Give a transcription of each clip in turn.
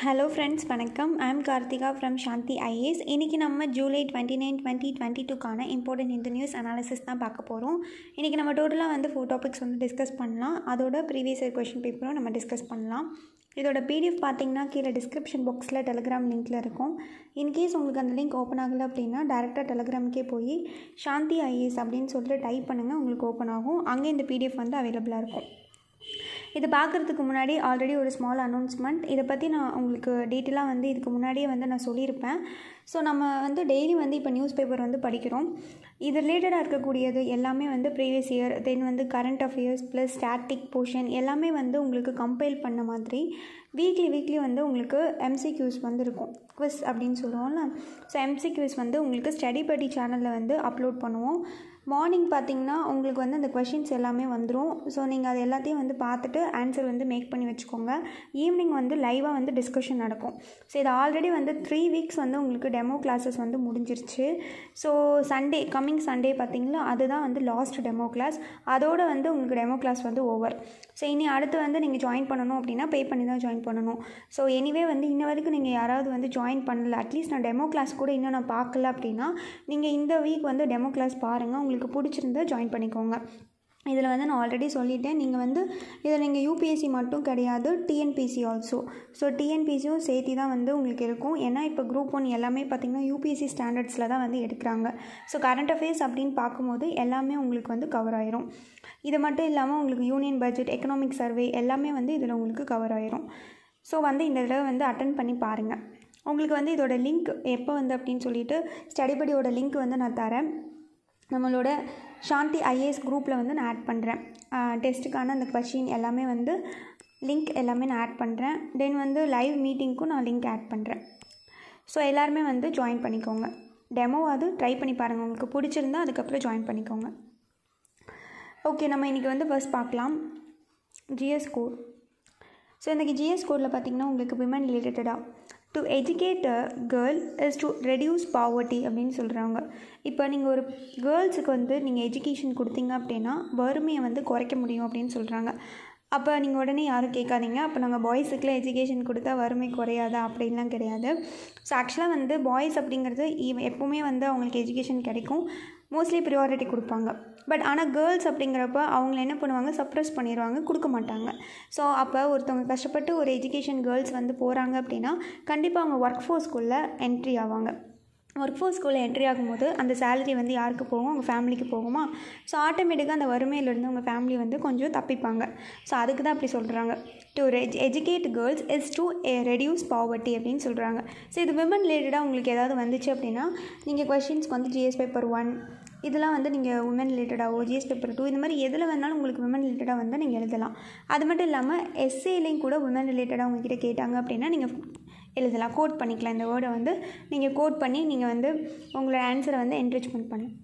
hello friends வணக்கம் I'm Karthika from Shanthi IAS இன்றைக்கி நம்ம July twenty nine twenty twenty டூக்கான இம்பார்ட்டன்ட் இந்த நியூஸ் அனாலிசிஸ் தான் பார்க்க போகிறோம் இன்றைக்கி நம்ம டோட்டலாக வந்து ஃபோர் டாபிக்ஸ் வந்து டிஸ்கஸ் பண்ணலாம் அதோட ப்ரீவியஸ் இயர் கொஷின் பேப்பரும் நம்ம டிஸ்கஸ் பண்ணலாம் இதோட பிடிஎஃப் பார்த்தீங்கன்னா கீழே டிஸ்கிரிப்ஷன் பாக்ஸில் டெலிகிராம் லிங்க்கில் இருக்கும் இன்கேஸ் உங்களுக்கு அந்த லிங்க் ஓப்பன் ஆகலை அப்படின்னா டேரெக்டாக டெலிகிராமுக்கே போய் சாந்தி ஐஏஎஸ் அப்படின்னு சொல்லிட்டு டைப் பண்ணுங்கள் உங்களுக்கு ஓப்பன் ஆகும் அங்கே இந்த பிடிஎஃப் வந்து அவைலபிளாக இருக்கும் இது பார்க்குறதுக்கு முன்னாடி ஆல்ரெடி ஒரு ஸ்மால் அனௌன்ஸ்மெண்ட் இதை பற்றி நான் உங்களுக்கு டீட்டெயிலாக வந்து இதுக்கு முன்னாடியே வந்து நான் சொல்லியிருப்பேன் ஸோ நம்ம வந்து டெய்லி வந்து இப்போ நியூஸ் பேப்பர் வந்து படிக்கிறோம் இது ரிலேட்டடாக இருக்கக்கூடியது எல்லாமே வந்து ப்ரீவியஸ் இயர் தென் வந்து current affairs plus static portion எல்லாமே வந்து உங்களுக்கு கம்பைல் பண்ண மாதிரி வீக்லி வீக்லி வந்து உங்களுக்கு எம்சிக்யூஸ் வந்து இருக்கும் குவிஸ் அப்படின்னு சொல்லுவோம்ல ஸோ எம்சிக்யூஸ் வந்து உங்களுக்கு ஸ்டடி படி சேனலில் வந்து அப்லோட் பண்ணுவோம் மார்னிங் பார்த்தீங்கன்னா உங்களுக்கு வந்து அந்த கொஷின்ஸ் எல்லாமே வந்துடும் ஸோ நீங்கள் அது எல்லாத்தையும் வந்து பார்த்துட்டு ஆன்சர் வந்து மேக் பண்ணி வச்சுக்கோங்க ஈவினிங் வந்து லைவாக வந்து டிஸ்கஷன் நடக்கும் ஸோ இது ஆல்ரெடி வந்து த்ரீ வீக்ஸ் வந்து உங்களுக்கு டெமோ கிளாஸஸ் வந்து முடிஞ்சிருச்சு ஸோ சண்டே கம்மிங் சண்டே பார்த்தீங்களா அதுதான் வந்து லாஸ்ட் டெமோ கிளாஸ் அதோடு வந்து உங்களுக்கு டெமோ கிளாஸ் வந்து ஓவர் ஸோ இனி அடுத்து வந்து நீங்கள் ஜாயின் பண்ணணும் அப்படின்னா பே பண்ணி தான் ஜாயின் பண்ணணும் ஸோ எனிவே வந்து இன்ன வரைக்கும் நீங்கள் யாராவது வந்து ஜாயின் பண்ணல அட்லீஸ்ட் நான் டெமோ கிளாஸ் கூட இன்னும் நான் பார்க்கல அப்படின்னா நீங்கள் இந்த வீக் வந்து டெமோ கிளாஸ் பாருங்கள் உங்களுக்கு பிடிச்சிருந்தா ஜாயின் பண்ணிக்கோங்க இதில் வந்து நான் ஆல்ரெடி சொல்லிட்டேன் நீங்கள் வந்து இதில் நீங்கள் யூபிஎஸ்சி மட்டும் கிடையாது டிஎன்பிசி ஆல்சோ ஸோ டிஎன்பிசியும் சேர்த்து தான் வந்து உங்களுக்கு இருக்கும் ஏன்னா இப்போ குரூப் ஒன் எல்லாமே பார்த்திங்கன்னா யூபிஎஸ்சி ஸ்டாண்டர்ட்ஸில் தான் வந்து எடுக்கிறாங்க ஸோ கரண்ட் அஃபேர்ஸ் அப்படின்னு பார்க்கும்போது எல்லாமே உங்களுக்கு வந்து கவர் ஆயிரும் இது மட்டும் இல்லாமல் உங்களுக்கு யூனியன் பட்ஜெட் எக்கனாமிக் சர்வே எல்லாமே வந்து இதில் உங்களுக்கு கவர் ஆயிரும் ஸோ வந்து இந்த தடவை வந்து அட்டன் பண்ணி பாருங்கள் உங்களுக்கு வந்து இதோட லிங்க் எப்போ வந்து அப்படின்னு சொல்லிட்டு ஸ்டடிபடியோட லிங்க் வந்து நான் தரேன் நம்மளோட சாந்தி ஐஏஎஸ் குரூப்பில் வந்து நான் ஆட் பண்ணுறேன் டெஸ்ட்டுக்கான அந்த கொஷின் எல்லாமே வந்து லிங்க் எல்லாமே நான் ஆட் பண்ணுறேன் தென் வந்து லைவ் மீட்டிங்க்கும் நான் லிங்க் ஆட் பண்ணுறேன் ஸோ எல்லாருமே வந்து ஜாயின் பண்ணிக்கோங்க டெமோவாவது ட்ரை பண்ணி பாருங்கள் உங்களுக்கு பிடிச்சிருந்தா அதுக்கப்புறம் ஜாயின் பண்ணிக்கோங்க ஓகே நம்ம இன்றைக்கி வந்து ஃபர்ஸ்ட் பார்க்கலாம் ஜிஎஸ் கோட் ஸோ இன்றைக்கி ஜிஎஸ் கோடில் பார்த்திங்கன்னா உங்களுக்கு விமன் ரிலேட்டடாக to educate a girl is to reduce poverty அப்படின்னு சொல்கிறாங்க இப்போ நீங்கள் ஒரு கேர்ள்ஸுக்கு வந்து நீங்கள் எஜுகேஷன் கொடுத்தீங்க அப்படின்னா வறுமையை வந்து குறைக்க முடியும் அப்படின்னு சொல்கிறாங்க அப்போ நீங்கள் உடனே யாரும் கேட்காதீங்க அப்போ நாங்கள் பாய்ஸுக்குலாம் எஜுகேஷன் கொடுத்தா வறுமை குறையாதா அப்படின்லாம் கிடையாது ஸோ ஆக்சுவலாக வந்து பாய்ஸ் அப்படிங்கிறது எப்போவுமே வந்து அவங்களுக்கு எஜுகேஷன் கிடைக்கும் மோஸ்ட்லி ப்ரியாரிட்டி கொடுப்பாங்க பட் ஆனால் கேர்ள்ஸ் அப்படிங்கிறப்ப அவங்கள என்ன பண்ணுவாங்க சப்ரஸ் பண்ணிடுவாங்க கொடுக்க மாட்டாங்க ஸோ அப்போ ஒருத்தவங்க கஷ்டப்பட்டு ஒரு எஜுகேஷன் கேர்ள்ஸ் வந்து போகிறாங்க அப்படின்னா கண்டிப்பாக அவங்க ஒர்க் ஃபோர்ஸ்குள்ளே என்ட்ரி ஆவாங்க ஒர்க் ஃபோர்ஸ்குள்ளே என்ட்ரி ஆகும்போது அந்த சேலரி வந்து யாருக்கு போகும் அவங்க ஃபேமிலிக்கு போகுமா ஸோ ஆட்டோமேட்டிக்காக அந்த வறுமையிலேருந்து அவங்க ஃபேமிலி வந்து கொஞ்சம் தப்பிப்பாங்க ஸோ அதுக்கு தான் அப்படி சொல்கிறாங்க to educate girls is to reduce poverty அப்படின்னு சொல்கிறாங்க ஸோ இது விமன் ரிலேட்டடாக உங்களுக்கு ஏதாவது வந்துச்சு அப்படின்னா நீங்கள் கொஷின்ஸ்க்கு வந்து ஜிஎஸ் பேப்பர் ஒன் இதெல்லாம் வந்து நீங்கள் உமன் ரிலேட்டடாகவோ ஜிஎஸ் பேப்பர் டூ இந்த மாதிரி எதில் வேணாலும் உங்களுக்கு உமன் ரிலேட்டடாக வந்து நீங்கள் எழுதலாம் அது மட்டும் இல்லாமல் எஸ்ஏலையும் கூட உமன் ரிலேட்டடாக உங்ககிட்ட கேட்டாங்க அப்படின்னா நீங்கள் எழுதலாம் கோட் பண்ணிக்கலாம் இந்த வேர்டை வந்து நீங்கள் கோட் பண்ணி நீங்கள் வந்து உங்களோட ஆன்சரை வந்து என்ரிச்மெண்ட் பண்ணலாம்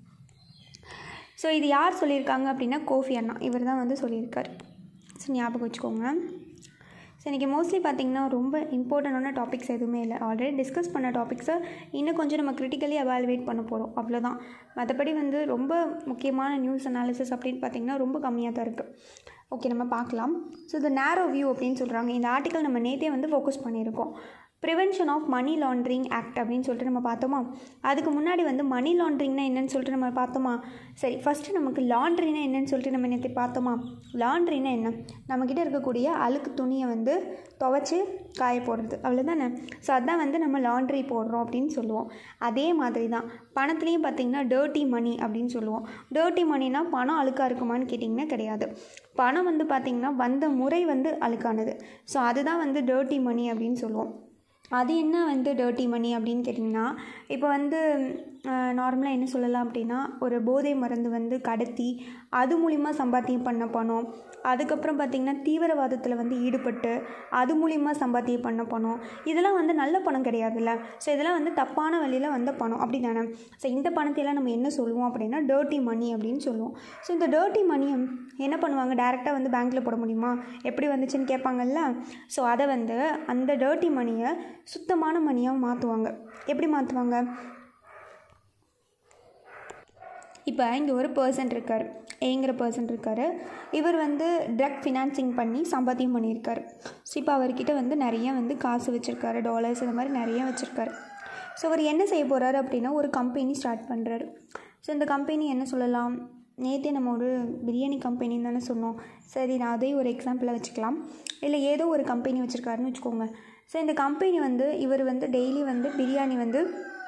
ஸோ இது யார் சொல்லியிருக்காங்க அப்படின்னா கோஃபி அண்ணா இவர் தான் வந்து சொல்லியிருக்கார் ஸோ ஞாபகம் வச்சுக்கோங்க ஸோ இன்றைக்கி மோஸ்ட்லி பார்த்திங்கன்னா ரொம்ப இம்பார்ட்டண்டான டாபிக்ஸ் எதுவுமே இல்லை ஆல்ரெடி டிஸ்கஸ் பண்ண டாபிக்ஸை இன்னும் கொஞ்சம் நம்ம கிரிட்டிக்கலி அவாலுவேட் பண்ண போகிறோம் அவ்வளோதான் மற்றபடி வந்து ரொம்ப முக்கியமான நியூஸ் அனாலிசிஸ் அப்படின்னு பார்த்திங்கன்னா ரொம்ப கம்மியாக தான் இருக்குது ஓகே நம்ம பார்க்கலாம் ஸோ இந்த நேரோ வியூ அப்படின்னு சொல்கிறாங்க இந்த ஆர்டிக்கல் நம்ம நேற்றே வந்து ஃபோக்கஸ் பண்ணியிருக்கோம் prevention of money laundering act அப்படின்னு சொல்லிட்டு நம்ம பார்த்தோமா அதுக்கு முன்னாடி வந்து மணி லாண்ட்ரிங்னா என்னன்னு சொல்லிட்டு நம்ம பார்த்தோமா சரி ஃபஸ்ட்டு நமக்கு லாண்ட்ரினா என்னன்னு சொல்லிட்டு நம்ம நேற்று பார்த்தோமா லாண்ட்ரினா என்ன நம்மக்கிட்ட இருக்கக்கூடிய அழுக்கு துணியை வந்து துவைச்சி காய போடுறது அவ்வளோதானே ஸோ அதான் வந்து நம்ம லாண்ட்ரி போடுறோம் அப்படின்னு சொல்லுவோம் அதே மாதிரி தான் பணத்துலேயும் பார்த்திங்கன்னா டேர்ட்டி மணி அப்படின்னு சொல்லுவோம் டேர்ட்டி மணினா பணம் அழுக்காக இருக்குமான்னு கேட்டிங்கன்னா கிடையாது பணம் வந்து பார்த்திங்கன்னா வந்த முறை வந்து அழுக்கானது ஸோ அதுதான் வந்து டேர்ட்டி மணி அப்படின்னு சொல்லுவோம் அது என்ன வந்து டேர்ட்டி மணி அப்படின்னு கேட்டிங்கன்னா இப்போ வந்து நார்மலாக என்ன சொல்லலாம் அப்படின்னா ஒரு போதை மருந்து வந்து கடத்தி அது மூலிமா சம்பாத்தியம் பண்ண பணம் அதுக்கப்புறம் பார்த்திங்கன்னா தீவிரவாதத்தில் வந்து ஈடுபட்டு அது மூலிமா சம்பாத்தியம் பண்ண பணம் இதெல்லாம் வந்து நல்ல பணம் கிடையாதுல்ல ஸோ இதெல்லாம் வந்து தப்பான வழியில் வந்த பணம் அப்படி தானே ஸோ இந்த பணத்தையெல்லாம் நம்ம என்ன சொல்லுவோம் அப்படின்னா டேர்ட்டி மணி அப்படின்னு சொல்லுவோம் ஸோ இந்த டேர்ட்டி மணியை என்ன பண்ணுவாங்க டேரெக்டாக வந்து பேங்க்கில் போட முடியுமா எப்படி வந்துச்சுன்னு கேட்பாங்கல்ல ஸோ அதை வந்து அந்த டேர்ட்டி மணியை சுத்தமான மணியாக மாற்றுவாங்க எப்படி மாற்றுவாங்க இப்போ இங்கே ஒரு பர்சன் இருக்கார் ஏங்கிற பர்சன் இருக்கார் இவர் வந்து ட்ரக் ஃபினான்சிங் பண்ணி சம்பாத்தியம் பண்ணியிருக்காரு ஸோ இப்போ அவர்கிட்ட வந்து நிறைய வந்து காசு வச்சுருக்காரு டாலர்ஸ் இந்த மாதிரி நிறைய வச்சுருக்காரு ஸோ அவர் என்ன செய்ய போகிறாரு அப்படின்னா ஒரு கம்பெனி ஸ்டார்ட் பண்ணுறாரு ஸோ இந்த கம்பெனி என்ன சொல்லலாம் நேற்றே நம்ம ஒரு பிரியாணி கம்பெனின்னு தானே சொன்னோம் சரி நான் அதே ஒரு எக்ஸாம்பிளாக வச்சுக்கலாம் இல்லை ஏதோ ஒரு கம்பெனி வச்சுருக்காருன்னு வச்சுக்கோங்க ஸோ இந்த கம்பெனி வந்து இவர் வந்து டெய்லி வந்து பிரியாணி வந்து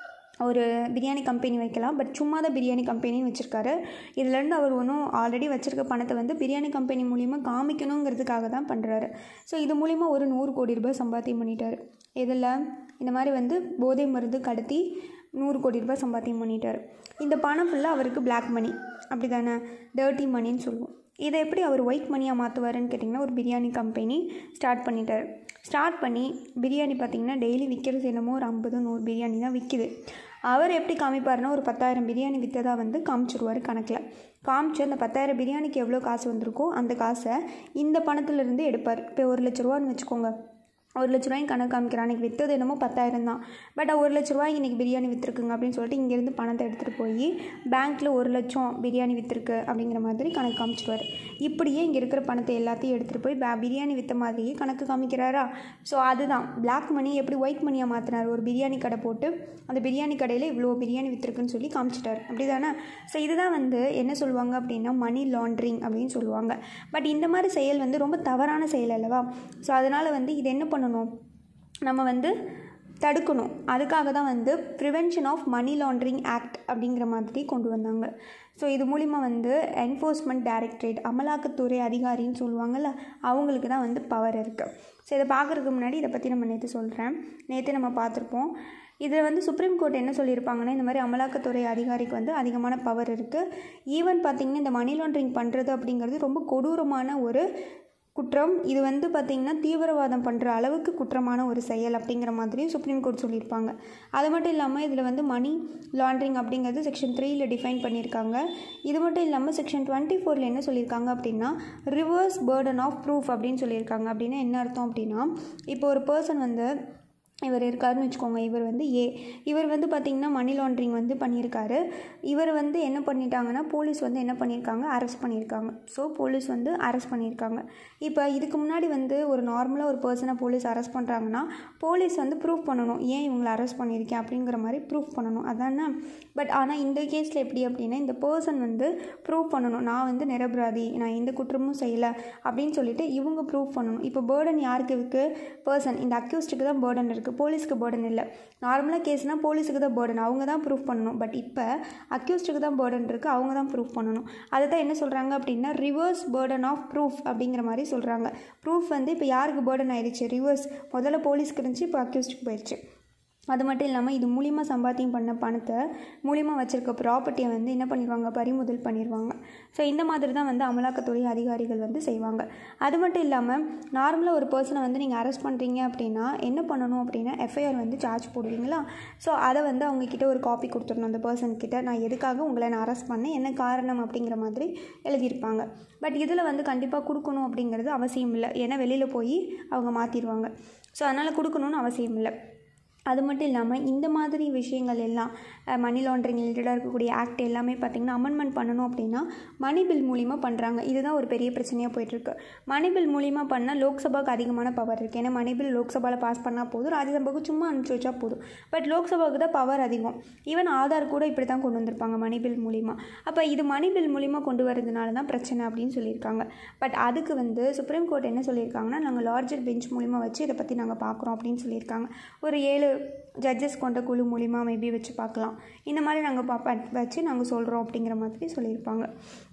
ஒரு பிரியாணி கம்பெனி வைக்கலாம் பட் சும்மா தான் பிரியாணி கம்பெனின்னு வச்சுருக்காரு இதுலேருந்து அவர் ஒன்றும் ஆல்ரெடி வச்சுருக்க பணத்தை வந்து பிரியாணி கம்பெனி மூலிமா காமிக்கணுங்கிறதுக்காக தான் பண்ணுறாரு ஸோ இது மூலிமா ஒரு நூறு கோடி ரூபாய் சம்பாத்தியம் பண்ணிட்டார் இதில் இந்த மாதிரி வந்து போதை மருந்து கடத்தி நூறு கோடி ரூபாய் சம்பாத்தியம் பண்ணிட்டார் இந்த பணம் ஃபுல்லாக அவருக்கு பிளாக் மணி அப்படி தானே டர்ட்டி மணின்னு சொல்லுவோம் இதை எப்படி அவர் ஒயிட் மணியாக மாற்றுவாருன்னு கேட்டிங்கன்னா ஒரு பிரியாணி கம்பெனி ஸ்டார்ட் பண்ணிட்டார் ஸ்டார்ட் பண்ணி பிரியாணி பார்த்திங்கன்னா டெய்லி விற்கிறது என்னமோ ஒரு ஐம்பது நூறு பிரியாணி தான் விற்கிது அவர் எப்படி காமிப்பாருன்னா ஒரு பத்தாயிரம் பிரியாணி விற்றதா வந்து காமிச்சிருவார் கணக்கில் காமிச்சு அந்த பத்தாயிரம் பிரியாணிக்கு எவ்வளோ காசு வந்திருக்கோ அந்த காசை இந்த பணத்துலேருந்து எடுப்பார் இப்போ ஒரு லட்ச ரூபான்னு வச்சுக்கோங்க ஒரு லட்ச ரூபாய்க்கு கணக்கு காமிக்கிறான் அன்றைக்கி விற்றது என்னமோ பத்தாயிரம் தான் பட் ஒரு லட்ச ரூபாய்க்கு இன்றைக்கி பிரியாணி விற்றுருக்குங்க அப்படின்னு சொல்லிட்டு இங்கேருந்து பணத்தை எடுத்துகிட்டு போய் பேங்க்கில் ஒரு லட்சம் பிரியாணி விற்றுருக்கு அப்படிங்கிற மாதிரி கணக்கு காமிச்சிடுவார் இப்படியே இங்கே இருக்கிற பணத்தை எல்லாத்தையும் எடுத்துகிட்டு போய் பே பிரியாணி விற்ற மாதிரியே கணக்கு காமிக்கிறாரா ஸோ அதுதான் பிளாக் மணி எப்படி ஒயிட் மணியாக மாற்றினார் ஒரு பிரியாணி கடை போட்டு அந்த பிரியாணி கடையில் இவ்வளோ பிரியாணி விற்றுருக்குன்னு சொல்லி காமிச்சிட்டார் அப்படி தானே ஸோ இதுதான் வந்து என்ன சொல்லுவாங்க அப்படின்னா மணி லாண்ட்ரிங் அப்படின்னு சொல்லுவாங்க பட் இந்த மாதிரி செயல் வந்து ரொம்ப தவறான செயல் அல்லவா ஸோ அதனால் வந்து இது என்ன பண்ணணும் நம்ம வந்து தடுக்கணும் அதுக்காக தான் வந்து prevention of money laundering act அப்படிங்கிற மாதிரி கொண்டு வந்தாங்க ஸோ இது மூலிமா வந்து என்ஃபோர்ஸ்மெண்ட் டைரக்டரேட் அமலாக்கத்துறை அதிகாரின்னு சொல்லுவாங்கள்ல அவங்களுக்கு தான் வந்து பவர் இருக்குது ஸோ இதை பார்க்குறதுக்கு முன்னாடி இதை பற்றி நம்ம நேற்று சொல்கிறேன் நேற்று நம்ம பார்த்துருப்போம் இதில் வந்து சுப்ரீம் கோர்ட் என்ன சொல்லியிருப்பாங்கன்னா இந்த மாதிரி அமலாக்கத்துறை அதிகாரிக்கு வந்து அதிகமான பவர் இருக்குது ஈவன் பார்த்திங்கன்னா இந்த மணி லாண்ட்ரிங் பண்ணுறது அப்படிங்கிறது ரொம்ப கொடூரமான ஒரு குற்றம் இது வந்து பார்த்திங்கன்னா தீவிரவாதம் பண்ணுற அளவுக்கு குற்றமான ஒரு செயல் அப்படிங்கிற மாதிரி சுப்ரீம் கோர்ட் சொல்லியிருப்பாங்க அது மட்டும் இல்லாமல் இதில் வந்து மணி லாண்ட்ரிங் அப்படிங்கிறது செக்ஷன் த்ரீயில் டிஃபைன் பண்ணியிருக்காங்க இது மட்டும் இல்லாமல் செக்ஷன் டுவெண்ட்டி ஃபோரில் என்ன சொல்லியிருக்காங்க அப்படின்னா ரிவர்ஸ் பேர்டன் ஆஃப் ப்ரூஃப் அப்படின்னு சொல்லியிருக்காங்க அப்படின்னா என்ன அர்த்தம் அப்படின்னா இப்போ ஒரு பர்சன் வந்து இவர் இருக்காருன்னு வச்சுக்கோங்க இவர் வந்து ஏ இவர் வந்து பார்த்திங்கன்னா மணி லாண்ட்ரிங் வந்து பண்ணியிருக்காரு இவர் வந்து என்ன பண்ணிட்டாங்கன்னா போலீஸ் வந்து என்ன பண்ணியிருக்காங்க அரெஸ்ட் பண்ணியிருக்காங்க ஸோ போலீஸ் வந்து அரெஸ்ட் பண்ணியிருக்காங்க இப்போ இதுக்கு முன்னாடி வந்து ஒரு நார்மலாக ஒரு பர்சனை போலீஸ் அரெஸ்ட் பண்ணுறாங்கன்னா போலீஸ் வந்து ப்ரூஃப் பண்ணணும் ஏன் இவங்களை அரெஸ்ட் பண்ணியிருக்கேன் அப்படிங்கிற மாதிரி ப்ரூஃப் பண்ணணும் அதானே பட் ஆனால் இந்த கேஸில் எப்படி அப்படின்னா இந்த பர்சன் வந்து ப்ரூவ் பண்ணணும் நான் வந்து நிரபராதி நான் எந்த குற்றமும் செய்யலை அப்படின்னு சொல்லிட்டு இவங்க ப்ரூவ் பண்ணணும் இப்போ பேர்டன் யாருக்கு இருக்குது பர்சன் இந்த அக்யூஸ்டுக்கு தான் பேர்டன் இருக்குது போலீஸ்க்கு பேர்டன் இல்லை நார்மலாக கேஸ்னால் போலீஸுக்கு தான் பேர்டன் அவங்க தான் ப்ரூஃப் பண்ணணும் பட் இப்போ அக்யூஸ்டுக்கு தான் பேர்டன் இருக்குது அவங்க தான் ப்ரூஃப் பண்ணணும் அதை தான் என்ன சொல்கிறாங்க அப்படின்னா ரிவர்ஸ் பேர்டன் ஆஃப் ப்ரூஃப் அப்படிங்கிற மாதிரி சொல்கிறாங்க ப்ரூஃப் வந்து இப்போ யாருக்கு பேர்டன் ஆயிடுச்சு ரிவர்ஸ் முதல்ல போலீஸ்க்கு இருந்துச்சு இப்போ அக்யூஸ்டுக்கு போயிடுச்சு அது மட்டும் இல்லாமல் இது மூலிமா சம்பாத்தியம் பண்ண பணத்தை மூலிமா வச்சுருக்க ப்ராப்பர்ட்டியை வந்து என்ன பண்ணிடுவாங்க பறிமுதல் பண்ணிடுவாங்க ஸோ இந்த மாதிரி தான் வந்து அமலாக்கத்துறை அதிகாரிகள் வந்து செய்வாங்க அது மட்டும் இல்லாமல் நார்மலாக ஒரு பர்சனை வந்து நீங்கள் அரெஸ்ட் பண்ணுறீங்க அப்படின்னா என்ன பண்ணணும் அப்படின்னா எஃப்ஐஆர் வந்து சார்ஜ் போடுவீங்களா ஸோ அதை வந்து அவங்கக்கிட்ட ஒரு காப்பி கொடுத்துடணும் அந்த பர்சன்கிட்ட நான் எதுக்காக உங்களை நான் அரெஸ்ட் பண்ணேன் என்ன காரணம் அப்படிங்கிற மாதிரி எழுதியிருப்பாங்க பட் இதில் வந்து கண்டிப்பாக கொடுக்கணும் அப்படிங்கிறது அவசியம் இல்லை ஏன்னா வெளியில் போய் அவங்க மாற்றிடுவாங்க ஸோ அதனால் கொடுக்கணும்னு அவசியம் இல்லை அது மட்டும் இல்லாமல் இந்த மாதிரி விஷயங்கள் எல்லாம் மணி லாண்ட்ரிங் ரிலேட்டடாக இருக்கக்கூடிய ஆக்ட் எல்லாமே பார்த்திங்கன்னா அமெண்ட்மெண்ட் பண்ணணும் அப்படின்னா மணி பில் மூலிமா பண்ணுறாங்க இதுதான் ஒரு பெரிய பிரச்சனையாக போயிட்டுருக்கு மணி பில் மூலிமா பண்ணால் லோக்சபாவுக்கு அதிகமான பவர் இருக்குது ஏன்னா மணி பில் லோக்சபாவில் பாஸ் பண்ணால் போதும் ராஜ்யசபாவுக்கு சும்மா அனுப்பிச்சி வச்சா போதும் பட் லோக்சபாவுக்கு தான் பவர் அதிகம் ஈவன் ஆதார் கூட இப்படி தான் கொண்டு வந்திருப்பாங்க மணி பில் மூலிமா அப்போ இது மணி பில் மூலிமா கொண்டு வரதுனால தான் பிரச்சனை அப்படின்னு சொல்லியிருக்காங்க பட் அதுக்கு வந்து சுப்ரீம் கோர்ட் என்ன சொல்லியிருக்காங்கன்னா நாங்கள் லார்ஜர் பெஞ்ச் மூலிமா வச்சு இதை பற்றி நாங்கள் பார்க்குறோம் அப்படின்னு சொல்லியிருக்காங்க ஒரு ஏழு ஜட்ஜஸ் கொண்ட குழு மூலிமா மேபி வச்சு பார்க்கலாம் இந்த மாதிரி நாங்கள் பாப்பா வச்சு நாங்கள் சொல்கிறோம் அப்படிங்கிற மாதிரி சொல்லியிருப்பாங்க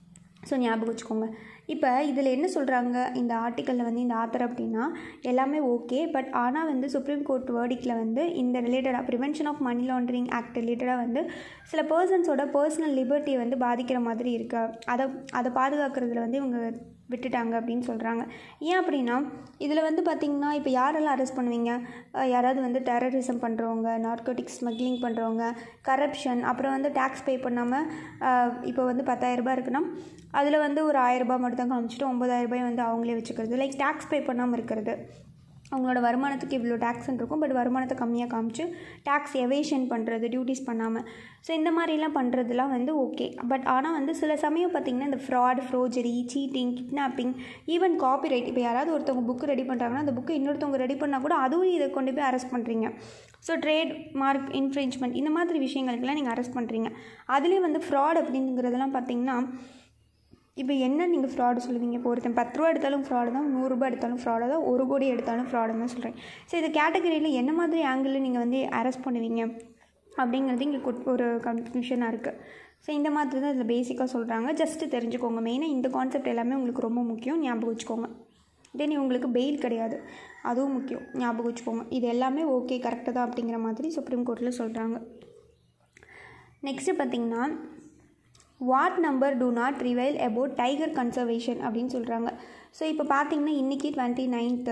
ஸோ ஞாபகம் வச்சுக்கோங்க இப்போ இதில் என்ன சொல்கிறாங்க இந்த ஆர்டிக்கலில் வந்து இந்த ஆத்தர் அப்படின்னா எல்லாமே ஓகே பட் ஆனால் வந்து சுப்ரீம் கோர்ட் வேர்டிக்கில் வந்து இந்த ரிலேட்டடாக prevention of money laundering act ரிலேட்டடாக வந்து சில பர்சன்ஸோட பர்சனல் லிபர்ட்டியை வந்து பாதிக்கிற மாதிரி இருக்கு அதை அதை பாதுகாக்கிறதுல வந்து இவங்க விட்டுட்டாங்க அப்படின்னு சொல்கிறாங்க ஏன் அப்படின்னா இதில் வந்து பார்த்திங்கன்னா இப்போ யாரெல்லாம் அரெஸ்ட் பண்ணுவீங்க யாராவது வந்து டெரரிசம் பண்ணுறவங்க நார்கோட்டிக்ஸ் ஸ்மக்லிங் பண்ணுறவங்க கரப்ஷன் அப்புறம் வந்து டேக்ஸ் பே பண்ணாமல் இப்போ வந்து பத்தாயிரரூபா இருக்குன்னா அதில் வந்து ஒரு ஆயிரரூபா மட்டும் தான் காமிச்சிட்டு ஒம்பதாயிரரூபாய் வந்து அவங்களே வச்சுக்கிறது லைக் டேக்ஸ் பே பண்ணாமல் இருக்கிறது அவங்களோட வருமானத்துக்கு இவ்வளோ டேக்ஸ்ன்னு இருக்கும் பட் வருமானத்தை கம்மியாக காமிச்சு டேக்ஸ் எவேஷன் பண்ணுறது டியூட்டிஸ் பண்ணாமல் ஸோ இந்த மாதிரிலாம் பண்ணுறதுலாம் வந்து ஓகே பட் ஆனால் வந்து சில சமயம் பார்த்திங்கன்னா இந்த fraud forgery cheating kidnapping even copyright இப்போ யாராவது ஒருத்தவங்க புக்கு ரெடி பண்ணுறாங்கன்னா அந்த புக்கு இன்னொருத்தவங்க ரெடி பண்ணால் கூட அதுவும் இதை கொண்டு போய் அரெஸ்ட் பண்ணுறீங்க ஸோ ட்ரேட் மார்க் இன்ஃப்ரிஞ்ச்மெண்ட் இந்த மாதிரி விஷயங்களுக்கெல்லாம் நீங்கள் அரெஸ்ட் பண்ணுறீங்க அதுலேயும் வந்து ஃப்ராட் அப்படிங்கிறதெல்லாம் பார்த்திங்கன்னா இப்போ என்ன நீங்கள் ஃப்ராடு சொல்லுவீங்க இப்போ ஒருத்தன் பத்து ரூபா எடுத்தாலும் ஃப்ராடு தான் நூறுரூபா எடுத்தாலும் ஃப்ராடு தான் ஒரு கோடி எடுத்தாலும் ஃப்ராடுன்னு தான் சொல்கிறேன் ஸோ இந்த கேட்டகரியில் என்ன மாதிரி ஆங்கிளில் நீங்கள் வந்து அரெஸ்ட் பண்ணுவீங்க அப்படிங்கிறது இங்கே ஒரு கன்ஃபியூஷனாக இருக்குது ஸோ இந்த மாதிரி தான் இதில் பேசிக்காக சொல்கிறாங்க ஜஸ்ட்டு தெரிஞ்சுக்கோங்க மெயினாக இந்த கான்செப்ட் எல்லாமே உங்களுக்கு ரொம்ப முக்கியம் ஞாபகம் வச்சுக்கோங்க தென் உங்களுக்கு பெயில் கிடையாது அதுவும் முக்கியம் ஞாபகம் வச்சுக்கோங்க இது எல்லாமே ஓகே கரெக்டாக தான் அப்படிங்கிற மாதிரி சுப்ரீம் கோர்ட்டில் சொல்கிறாங்க நெக்ஸ்ட்டு பார்த்திங்கன்னா what number two not reveal about tiger conservation அப்படின்னு சொல்கிறாங்க ஸோ இப்போ பார்த்தீங்கன்னா இன்றைக்கி டுவெண்ட்டி நைன்த்து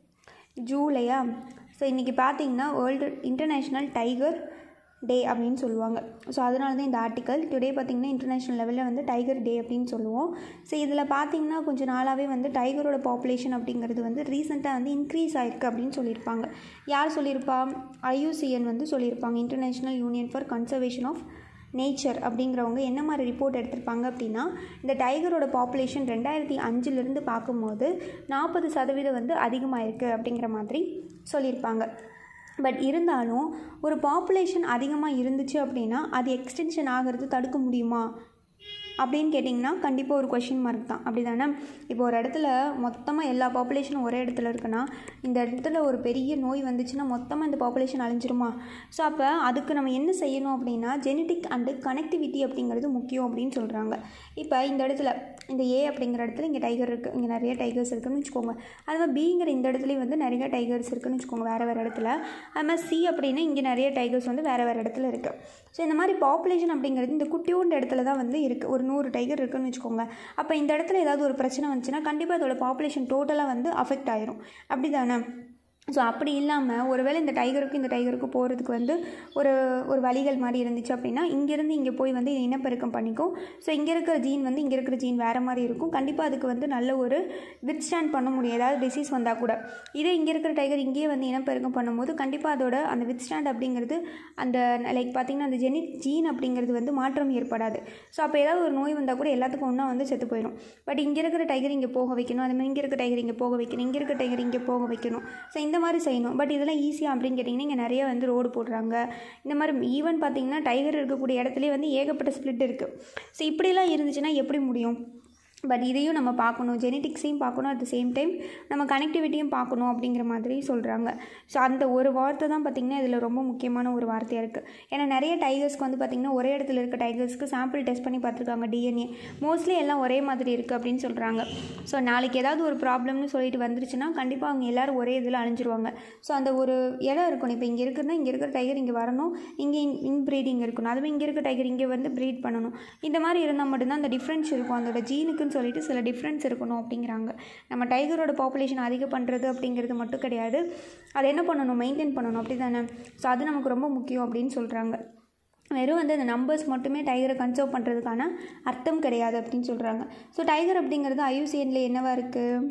ஜூலையா ஸோ இன்றைக்கி பார்த்தீங்கன்னா வேர்ல்டு இன்டர்நேஷ்னல் டைகர் டே அப்படின்னு சொல்லுவாங்க ஸோ அதனால தான் இந்த ஆர்டிக்கல் டுடே பார்த்திங்கன்னா இன்டர்நேஷ்னல் லெவலில் வந்து டைகர் டே அப்படின்னு சொல்லுவோம் ஸோ இதில் பார்த்திங்கன்னா கொஞ்சம் நாளாகவே வந்து டைகரோட பாப்புலேஷன் அப்படிங்கிறது வந்து ரீசெண்டாக வந்து இன்க்ரீஸ் ஆயிருக்கு அப்படின்னு சொல்லியிருப்பாங்க யார் சொல்லியிருப்பா ஐயூசிஎன் வந்து சொல்லியிருப்பாங்க international union for conservation of nature அப்படிங்கிறவங்க என்ன மாதிரி ரிப்போர்ட் எடுத்திருப்பாங்க அப்படின்னா இந்த டைகரோட பாப்புலேஷன் ரெண்டாயிரத்தி அஞ்சுலேருந்து பார்க்கும்போது நாற்பது சதவீதம் வந்து அதிகமாயிருக்கு அப்படிங்கிற மாதிரி சொல்லியிருப்பாங்க பட் இருந்தாலும் ஒரு பாப்புலேஷன் அதிகமாக இருந்துச்சு அப்படின்னா அது எக்ஸ்டென்ஷன் ஆகிறது தடுக்க முடியுமா அப்படின்னு கேட்டிங்கன்னா கண்டிப்பாக ஒரு கொஷின் மார்க் தான் அப்படி தானே இப்போ ஒரு இடத்துல மொத்தமாக எல்லா பாப்புலேஷனும் ஒரே இடத்துல இருக்குன்னா இந்த இடத்துல ஒரு பெரிய நோய் வந்துச்சுன்னா மொத்தமாக இந்த பாப்புலேஷன் அழிஞ்சிருமா ஸோ அப்போ அதுக்கு நம்ம என்ன செய்யணும் அப்படின்னா ஜெனட்டிக் அண்டு கனெக்டிவிட்டி அப்படிங்கிறது முக்கியம் அப்படின்னு சொல்கிறாங்க இப்போ இந்த இடத்துல இந்த ஏ அப்படிங்கிற இடத்துல இங்கே டைகர் இருக்குது இங்கே நிறைய டைகர்ஸ் இருக்குதுன்னு வச்சுக்கோங்க அது மாதிரி பிங்கிற இந்த இடத்துலையும் வந்து நிறைய டைகர்ஸ் இருக்குதுன்னு வச்சுக்கோங்க வேறு வேறு இடத்துல அது மாதிரி சி அப்படின்னா இங்கே நிறைய டைகர்ஸ் வந்து வேறு வேறு இடத்துல இருக்குது ஸோ இந்த மாதிரி பாப்புலேஷன் அப்படிங்கிறது இந்த குட்டியோண்டு இடத்துல தான் வந்து இருக்குது ஒரு நூறு டைகர் இருக்குன்னு வச்சுக்கோங்க அப்போ இந்த இடத்துல ஏதாவது ஒரு பிரச்சனை வந்துச்சுன்னா கண்டிப்பாக அதோட பாப்புலேஷன் டோட்டலாக வந்து அஃபெக்ட் ஆயிரும் அப்படி தானே ஸோ அப்படி இல்லாமல் ஒருவேளை இந்த டைகருக்கு இந்த டைகருக்கு போகிறதுக்கு வந்து ஒரு ஒரு வழிகள் மாதிரி இருந்துச்சு அப்படின்னா இங்கேருந்து இங்கே போய் வந்து இது இனப்பெருக்கம் பண்ணிக்கும் ஸோ இங்கே இருக்கிற ஜீன் வந்து இங்கே இருக்கிற ஜீன் வேறு மாதிரி இருக்கும் கண்டிப்பாக அதுக்கு வந்து நல்ல ஒரு வித் ஸ்டாண்ட் பண்ண முடியும் ஏதாவது டிசீஸ் வந்தால் கூட இதே இங்கே இருக்கிற டைகர் இங்கேயே வந்து இனப்பெருக்கம் பண்ணும்போது கண்டிப்பாக அதோட அந்த வித் ஸ்டாண்ட் அப்படிங்கிறது அந்த லைக் பார்த்திங்கன்னா அந்த ஜெனிக் ஜீன் அப்படிங்கிறது வந்து மாற்றம் ஏற்படாது ஸோ அப்போ ஏதாவது ஒரு நோய் வந்தால் கூட எல்லாத்துக்கும் ஒன்றா வந்து செத்து போயிடும் பட் இங்கே இருக்கிற டைகர் இங்கே போக வைக்கணும் அது மாதிரி இங்கே இருக்கிற டைகர் இங்கே போக வைக்கணும் இங்கே இருக்கிற டைகர் இங்கே போக வைக்கணும் ஸோ இந்த மாதிரி செய்யணும் பட் இதெல்லாம் ஈஸியாக அப்படின்னு கேட்டிங்கன்னா இங்கே நிறைய வந்து ரோடு போடுறாங்க இந்த மாதிரி ஈவன் பார்த்திங்கன்னா டைகர் இருக்கக்கூடிய இடத்துலேயே வந்து ஏகப்பட்ட ஸ்ப்ளிட் இருக்குது ஸோ இப்படிலாம் இருந்துச்சுன்னா எப்படி முடியும் பட் இதையும் நம்ம பார்க்கணும் ஜெனட்டிக்ஸையும் பார்க்கணும் அட் த சேம் டைம் நம்ம கனெக்டிவிட்டியும் பார்க்கணும் அப்படிங்கிற மாதிரி சொல்கிறாங்க ஸோ அந்த ஒரு வார்த்தை தான் பார்த்திங்கன்னா இதில் ரொம்ப முக்கியமான ஒரு வார்த்தையாக இருக்குது ஏன்னா நிறைய டைகர்ஸ்க்கு வந்து பார்த்திங்கன்னா ஒரே இடத்துல இருக்க டைகர்ஸ்க்கு சாம்பிள் டெஸ்ட் பண்ணி பார்த்துருக்காங்க டிஎன்ஏ மோஸ்ட்லி எல்லாம் ஒரே மாதிரி இருக்குது அப்படின்னு சொல்கிறாங்க ஸோ நாளைக்கு ஏதாவது ஒரு ப்ராப்ளம்னு சொல்லிட்டு வந்துருச்சுன்னா கண்டிப்பாக அவங்க எல்லோரும் ஒரே இதில் அழிஞ்சிருவாங்க ஸோ அந்த ஒரு இடம் இருக்கணும் இப்போ இங்கே இருக்குன்னா இங்கே இருக்கிற டைகர் இங்கே வரணும் இங்கே இன் ப்ரீடிங் இருக்கணும் அதுவும் இங்கே இருக்க டைகர் இங்கே வந்து ப்ரீட் பண்ணணும் இந்த மாதிரி இருந்தால் மட்டும்தான் அந்த டிஃப்ரென்ஸ் இருக்கும் அதோட ஜீனுக்குன்னு சொல்லிட்டு சில டிஃப்ரென்ஸ் இருக்கணும் அப்படிங்கிறாங்க நம்ம டைகரோட பாப்புலேஷன் அதிகம் பண்ணுறது அப்படிங்கிறது மட்டும் கிடையாது அதை என்ன பண்ணணும் மெயின்டைன் பண்ணணும் அப்படி தானே ஸோ அது நமக்கு ரொம்ப முக்கியம் அப்படின்னு சொல்கிறாங்க வெறும் வந்து அந்த நம்பர்ஸ் மட்டுமே டைகரை கன்சர்வ் பண்ணுறதுக்கான அர்த்தம் கிடையாது அப்படின்னு சொல்கிறாங்க ஸோ டைகர் அப்படிங்கிறது ஐயூசிஎனில் என்னவா இருக்குது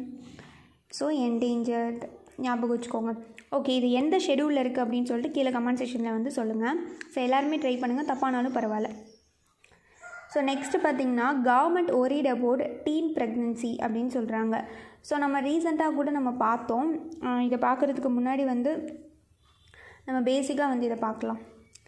ஸோ என்டேஞ்சர்ட் ஞாபகம் வச்சுக்கோங்க ஓகே இது எந்த ஷெடியூலில் இருக்குது அப்படின்னு சொல்லிட்டு கீழே கமெண்ட் செக்ஷனில் வந்து சொல்லுங்கள் ஸோ எல்லாருமே ட்ரை பண்ணுங்கள் தப்பானாலும் பரவாயில்ல ஸோ நெக்ஸ்ட்டு பார்த்திங்கன்னா government worried about teen pregnancy அப்படின்னு சொல்கிறாங்க ஸோ நம்ம ரீசெண்டாக கூட நம்ம பார்த்தோம் இதை பார்க்குறதுக்கு முன்னாடி வந்து நம்ம பேசிக்காக வந்து இதை பார்க்கலாம்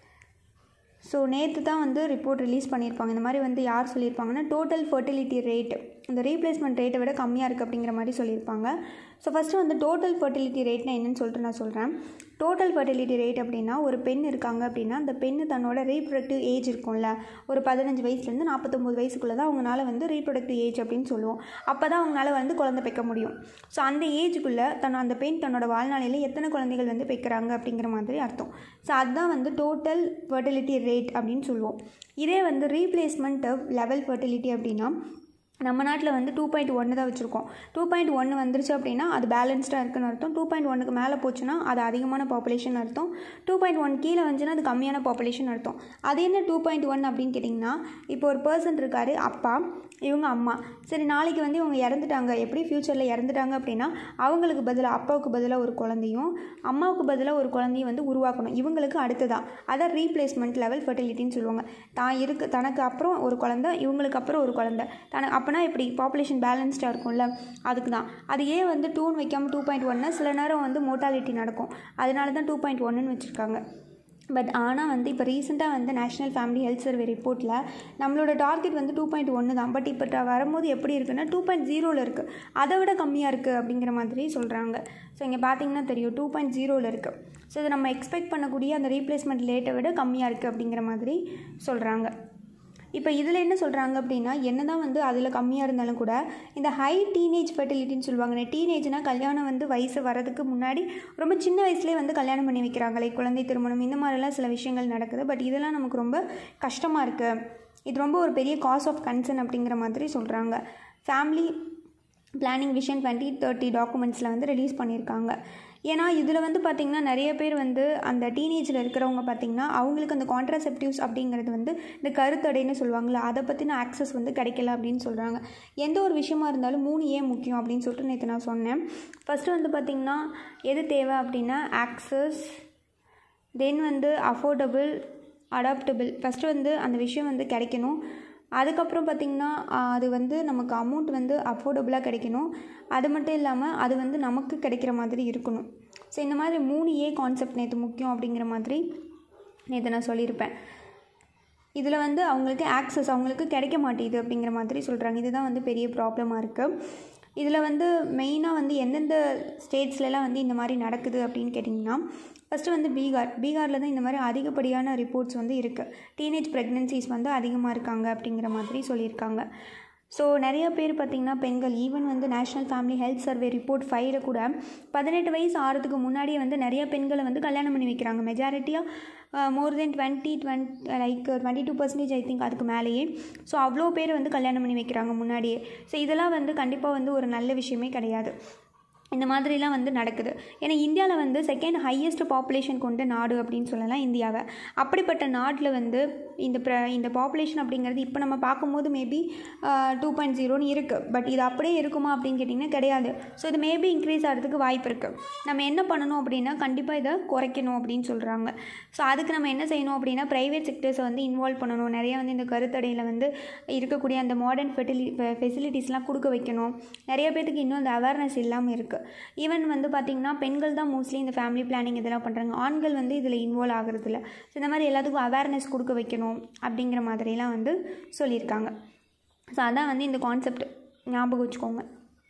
ஸோ நேற்று தான் வந்து ரிப்போர்ட் ரிலீஸ் பண்ணியிருப்பாங்க இந்த மாதிரி வந்து யார் சொல்லியிருப்பாங்கன்னா டோட்டல் ஃபர்டிலிட்டி ரேட் இந்த ரீப்ளேஸ்மெண்ட் ரேட்டை விட கம்மியாக இருக்குது அப்படிங்கிற மாதிரி சொல்லியிருப்பாங்க ஸோ ஃபஸ்ட்டு வந்து டோட்டல் ஃபர்டிலிட்டி ரேட்னா என்னன்னு சொல்லிட்டு நான் சொல்கிறேன் டோட்டல் ஃபர்டிலிட்டி ரேட் அப்படின்னா ஒரு பெண் இருக்காங்க அப்படின்னா அந்த பெண்ணு தன்னோட ரீப்ரொடக்டிவ் ஏஜ் இருக்கும்ல ஒரு பதினஞ்சு வயசுலேருந்து நாற்பத்தொம்போது வயசுக்குள்ளே தான் அவங்களால வந்து ரீப்ரொடக்டிவ் ஏஜ் அப்படின்னு சொல்லுவோம் அப்போ தான் அவங்களால வந்து குழந்தை பெக்க முடியும் ஸோ அந்த ஏஜுக்குள்ளே தன் அந்த பெண் தன்னோட வாழ்நாளையில் எத்தனை குழந்தைகள் வந்து பெக்கிறாங்க அப்படிங்கிற மாதிரி அர்த்தம் ஸோ அதுதான் வந்து டோட்டல் ஃபர்டிலிட்டி ரேட் அப்படின்னு சொல்லுவோம் இதே வந்து ரீப்ளேஸ்மெண்ட் லெவல் ஃபர்டிலிட்டி அப்படின்னா நம்ம நாட்டில் வந்து டூ பாயிண்ட் ஒன்று தான் வச்சுருக்கோம் டூ பாயிண்ட் ஒன்று வந்துருச்சு அப்படின்னா அது பேலன்ஸ்டாக இருக்குன்னு அர்த்தம் டூ பாயிண்ட் ஒன்றுக்கு மேலே போச்சுன்னா அது அதிகமான பாப்புலேஷன் அர்த்தம் டூ பாயிண்ட் ஒன் கீழே வந்துச்சுன்னா அது கம்மியான பாப்புலேஷன் அர்த்தம் அது என்ன டூ பாயிண்ட் ஒன் அப்படின்னு கேட்டிங்கன்னா இப்போ ஒரு பர்சன் இருக்கார் அப்பா இவங்க அம்மா சரி நாளைக்கு வந்து இவங்க இறந்துட்டாங்க எப்படி ஃப்யூச்சரில் இறந்துட்டாங்க அப்படின்னா அவங்களுக்கு பதிலாக அப்பாவுக்கு பதிலாக ஒரு குழந்தையும் அம்மாவுக்கு பதிலாக ஒரு குழந்தையும் வந்து உருவாக்கணும் இவங்களுக்கு அடுத்ததான் அதான் ரீப்ளேஸ்மெண்ட் லெவல் ஃபர்டிலிட்டின்னு சொல்லுவாங்க தான் இருக்கு தனக்கு அப்புறம் ஒரு குழந்தை இவங்களுக்கு அப்புறம் ஒரு குழந்தை தன அப்போனா இப்படி பாப்புலேஷன் பேலன்ஸ்டாக இருக்கும்ல அதுக்கு தான் அது ஏன் வந்து டூன்னு வைக்காமல் டூ பாயிண்ட் ஒன்னா சில நேரம் வந்து மோட்டாலிட்டி நடக்கும் அதனால தான் டூ பாயிண்ட் ஒன்றுன்னு வச்சுருக்காங்க பட் ஆனால் வந்து இப்போ ரீசெண்டாக வந்து நேஷ்னல் ஃபேமிலி ஹெல்த் சர்வே ரிப்போர்ட்டில் நம்மளோட டார்கெட் வந்து டூ பாயிண்ட் ஒன்று தான் பட் இப்போ ட- வரும்போது எப்படி இருக்குன்னா டூ பாயிண்ட் ஜீரோவில் இருக்குது அதை விட கம்மியாக இருக்குது அப்படிங்கிற மாதிரி சொல்கிறாங்க ஸோ இங்கே பார்த்தீங்கன்னா தெரியும் டூ பாயிண்ட் ஜீரோவில் இருக்குது ஸோ இது நம்ம எக்ஸ்பெக்ட் பண்ணக்கூடிய அந்த ரீப்ளேஸ்மெண்ட் லேட்டை விட கம்மியாக இருக்குது அப்படிங்கிற மாதிரி சொல்கிறாங்க இப்போ இதில் என்ன சொல்கிறாங்க அப்படின்னா என்ன தான் வந்து அதில் கம்மியாக இருந்தாலும் கூட இந்த ஹை டீனேஜ் ஃபெர்டிலிட்டின்னு சொல்லுவாங்க டீனேஜ்னால் கல்யாணம் வந்து வயசு வரதுக்கு முன்னாடி ரொம்ப சின்ன வயசுலேயே வந்து கல்யாணம் பண்ணி வைக்கிறாங்களே குழந்தை திருமணம் இந்த மாதிரிலாம் சில விஷயங்கள் நடக்குது பட் இதெல்லாம் நமக்கு ரொம்ப கஷ்டமாக இருக்குது இது ரொம்ப ஒரு பெரிய காஸ் ஆஃப் கன்சர்ன் அப்படிங்கிற மாதிரி சொல்கிறாங்க family planning vision twenty thirty டாக்குமெண்ட்ஸில் வந்து ரிலீஸ் பண்ணியிருக்காங்க ஏன்னா இதில் வந்து பார்த்திங்கன்னா நிறைய பேர் வந்து அந்த டீனேஜில் இருக்கிறவங்க பார்த்திங்கன்னா அவங்களுக்கு அந்த கான்ட்ராசெப்டிவ்ஸ் அப்படிங்கிறது வந்து இந்த கருத்தடைன்னு சொல்லுவாங்கள்ல அதை பற்றின ஆக்சஸ் வந்து கிடைக்கல அப்படின்னு சொல்கிறாங்க எந்த ஒரு விஷயமா இருந்தாலும் மூணு ஏன் முக்கியம் அப்படின்னு சொல்லிட்டு நேற்று நான் சொன்னேன் ஃபஸ்ட்டு வந்து பார்த்திங்கன்னா எது தேவை அப்படின்னா ஆக்சஸ் தென் வந்து அஃபோர்டபுள் அடாப்டபிள் ஃபஸ்ட்டு வந்து அந்த விஷயம் வந்து கிடைக்கணும் அதுக்கப்புறம் பார்த்திங்கன்னா ஆஹ், அது வந்து நமக்கு அமௌண்ட் வந்து அஃபோர்டபுளாக கிடைக்கணும் அது மட்டும் இல்லாமல் அது வந்து நமக்கு கிடைக்கிற மாதிரி இருக்கணும் ஸோ இந்த மாதிரி மூணு ஏ கான்செப்ட் நேற்று முக்கியம் அப்படிங்கிற மாதிரி நேற்று நான் சொல்லியிருப்பேன் இதில் வந்து அவங்களுக்கு ஆக்சஸ் அவங்களுக்கு கிடைக்க மாட்டேங்குது அப்படிங்கிற மாதிரி சொல்கிறாங்க இதுதான் வந்து பெரிய ப்ராப்ளமாக இருக்குது இதில் வந்து மெயினாக வந்து எந்தெந்த ஸ்டேட்ஸ்லலாம் வந்து இந்த மாதிரி நடக்குது அப்படின்னு கேட்டிங்கன்னா ஃபஸ்ட்டு வந்து பீகார் பீகாரில் தான் இந்த மாதிரி அதிகப்படியான ரிப்போர்ட்ஸ் வந்து இருக்குது டீனேஜ் ப்ரெக்னன்சிஸ் வந்து அதிகமாக இருக்காங்க அப்படிங்கிற மாதிரி சொல்லியிருக்காங்க ஸோ நிறைய பேர் பார்த்திங்கன்னா பெண்கள் ஈவன் வந்து national family health survey report ஃபைவ்ல கூட பதினெட்டு வயசு ஆகிறதுக்கு முன்னாடியே வந்து நிறைய பெண்களை வந்து கல்யாணம் பண்ணி வைக்கிறாங்க மெஜாரிட்டியாக more than twenty twenty like twenty two percentage I think அதுக்கு மேலேயே ஸோ அவ்வளோ பேர் வந்து கல்யாணம் பண்ணி வைக்கிறாங்க முன்னாடியே ஸோ இதெல்லாம் வந்து கண்டிப்பாக வந்து ஒரு நல்ல விஷயமே கிடையாது இந்த மாதிரிலாம் வந்து நடக்குது ஏன்னா இந்தியாவில் வந்து செகண்ட் ஹையஸ்ட் பாப்புலேஷன் கொண்ட நாடு அப்படின்னு சொல்லலாம் இந்தியாவை அப்படிப்பட்ட நாட்டில் வந்து இந்த ப்ர இந்த பாப்புலேஷன் அப்படிங்கிறது இப்போ நம்ம பார்க்கும்போது மேபி டூ பாயிண்ட் ஜீரோன்னு இருக்குது பட் இது அப்படியே இருக்குமா அப்படின்னு கேட்டிங்கன்னா கிடையாது ஸோ இது மேபி இன்க்ரீஸ் ஆகிறதுக்கு வாய்ப்பு இருக்குது நம்ம என்ன பண்ணணும் அப்படின்னா கண்டிப்பாக இதை குறைக்கணும் அப்படின்னு சொல்கிறாங்க ஸோ அதுக்கு நம்ம என்ன செய்யணும் அப்படின்னா ப்ரைவேட் செக்டர்ஸை வந்து இன்வால்வ் பண்ணணும் நிறைய வந்து இந்த கருத்தடையில் வந்து இருக்கக்கூடிய அந்த மாடர்ன் ஃபெர்டிலி ஃபெசிலிட்டிஸ்லாம் கொடுக்க வைக்கணும் நிறைய பேத்துக்கு இன்னும் அந்த அவேர்னஸ் இல்லாமல் இருக்குது ஈவன் வந்து பார்த்திங்கன்னா பெண்கள் தான் மோஸ்ட்லி இந்த ஃபேமிலி பிளானிங் இதெல்லாம் பண்ணுறாங்க ஆண்கள் வந்து இதில் இன்வால்வ் ஆகிறதில்ல ஸோ இந்த மாதிரி எல்லாத்துக்கும் அவேர்னஸ் கொடுக்க வைக்கணும் அப்படிங்கிற மாதிரிலாம் வந்து சொல்லியிருக்காங்க ஸோ அதான் வந்து இந்த கான்செப்ட் ஞாபகம் வச்சுக்கோங்க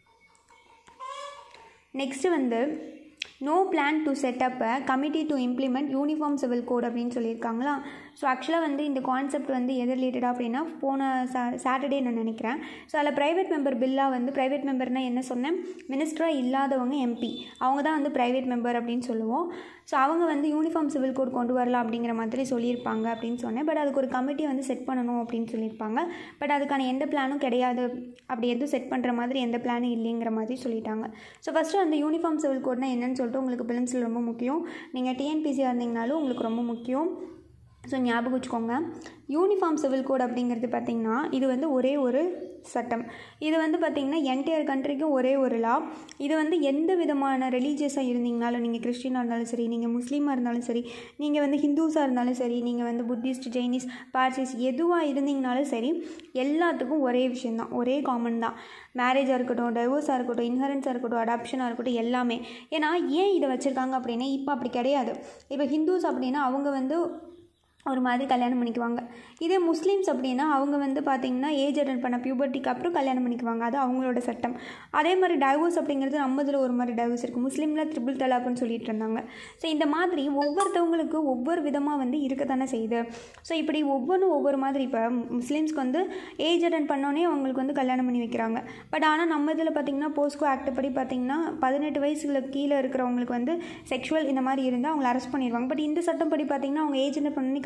நெக்ஸ்ட்டு வந்து no plan to set up a committee to implement uniform civil code அப்படின்னு சொல்லியிருக்காங்களா ஸோ ஆக்சுவலாக வந்து இந்த கான்செப்ட் வந்து எது ரிலேட்டடாக அப்படின்னா போன சா சாட்டர்டே நான் நினைக்கிறேன் ஸோ அதில் ப்ரைவேட் மெம்பர் பில்லாக வந்து ப்ரைவேட் மெம்பர்னால் என்ன சொன்னேன் மினிஸ்டராக இல்லாதவங்க எம்பி அவங்க தான் வந்து ப்ரைவேட் மெம்பர் அப்படின்னு சொல்லுவோம் ஸோ அவங்க வந்து யூனிஃபார்ம் சிவில் கோட் கொண்டு வரலாம் அப்படிங்கிற மாதிரி சொல்லியிருப்பாங்க அப்படின்னு சொன்னேன் பட் அதுக்கு ஒரு கமிட்டி வந்து செட் பண்ணணும் அப்படின்னு சொல்லியிருப்பாங்க பட் அதுக்கான எந்த பிளானும் கிடையாது அப்படி எதுவும் செட் பண்ணுற மாதிரி எந்த பிளானும் இல்லைங்கிற மாதிரி சொல்லிட்டாங்க ஸோ ஃபஸ்ட்டு அந்த யூனிஃபார்ம் சிவில் கோட்னா என்னன்னு சொல்லிட்டு உங்களுக்கு பிலிம்ஸில் ரொம்ப முக்கியம் நீங்கள் டிஎன்பிசியாக இருந்தீங்கனாலும் உங்களுக்கு ரொம்ப முக்கியம் ஸோ ஞாபகம் வச்சுக்கோங்க யூனிஃபார்ம் சிவில் கோட் அப்படிங்கிறது பார்த்திங்கன்னா இது வந்து ஒரே ஒரு சட்டம் இது வந்து பார்த்திங்கன்னா என்டையர் கண்ட்ரிக்கும் ஒரே ஒரு லா இது வந்து எந்த விதமான ரிலீஜியஸாக இருந்தீங்கனாலும் நீங்கள் கிறிஸ்டினாக இருந்தாலும் சரி நீங்கள் முஸ்லீமாக இருந்தாலும் சரி நீங்கள் வந்து ஹிந்துஸாக இருந்தாலும் சரி நீங்கள் வந்து புத்திஸ்ட் ஜெயினிஸ் பார்சிஸ் எதுவாக இருந்தீங்கனாலும் சரி எல்லாத்துக்கும் ஒரே விஷயந்தான் ஒரே காமன் தான் மேரேஜாக இருக்கட்டும் டைவோர்ஸாக இருக்கட்டும் இன்ஹரன்ஸாக இருக்கட்டும் அடாப்ஷனாக இருக்கட்டும் எல்லாமே ஏன்னா ஏன் இதை வச்சுருக்காங்க அப்படின்னா இப்போ அப்படி கிடையாது இப்போ ஹிந்துஸ் அப்படின்னா அவங்க வந்து ஒரு மாதிரி கல்யாணம் பண்ணிக்குவாங்க இதே முஸ்லீம்ஸ் அப்படின்னா அவங்க வந்து பார்த்திங்கன்னா ஏஜ் அட்டன் பண்ண பியூபர்ட்டிக்கு அப்புறம் கல்யாணம் பண்ணிக்குவாங்க அது அவங்களோட சட்டம் அதே மாதிரி டைவோர்ஸ் அப்படிங்கிறது நம்ம இதில் ஒரு மாதிரி டைவோர்ஸ் இருக்குது முஸ்லீமில் ட்ரிபிள் தலாக்குன்னு சொல்லிட்டு இருந்தாங்க ஸோ இந்த மாதிரி ஒவ்வொருத்தவங்களுக்கு ஒவ்வொரு விதமாக வந்து இருக்க தானே செய்யுது ஸோ இப்படி ஒவ்வொன்றும் ஒவ்வொரு மாதிரி இப்போ முஸ்லீம்ஸ்க்கு வந்து ஏஜ் அட்டன் பண்ணோன்னே அவங்களுக்கு வந்து கல்யாணம் பண்ணி வைக்கிறாங்க பட் ஆனால் நம்ம இதில் பார்த்திங்கன்னா போஸ்கோ ஆக்ட் படி பார்த்திங்கன்னா பதினெட்டு வயசுல கீழே இருக்கிறவங்களுக்கு வந்து செக்ஷுவல் இந்த மாதிரி இருந்தால் அவங்கள அரெஸ்ட் பண்ணிடுவாங்க பட் இந்த சட்டம் படி பார்த்திங்கன்னா அவங்க ஏஜ் அட்டன் பண்ணி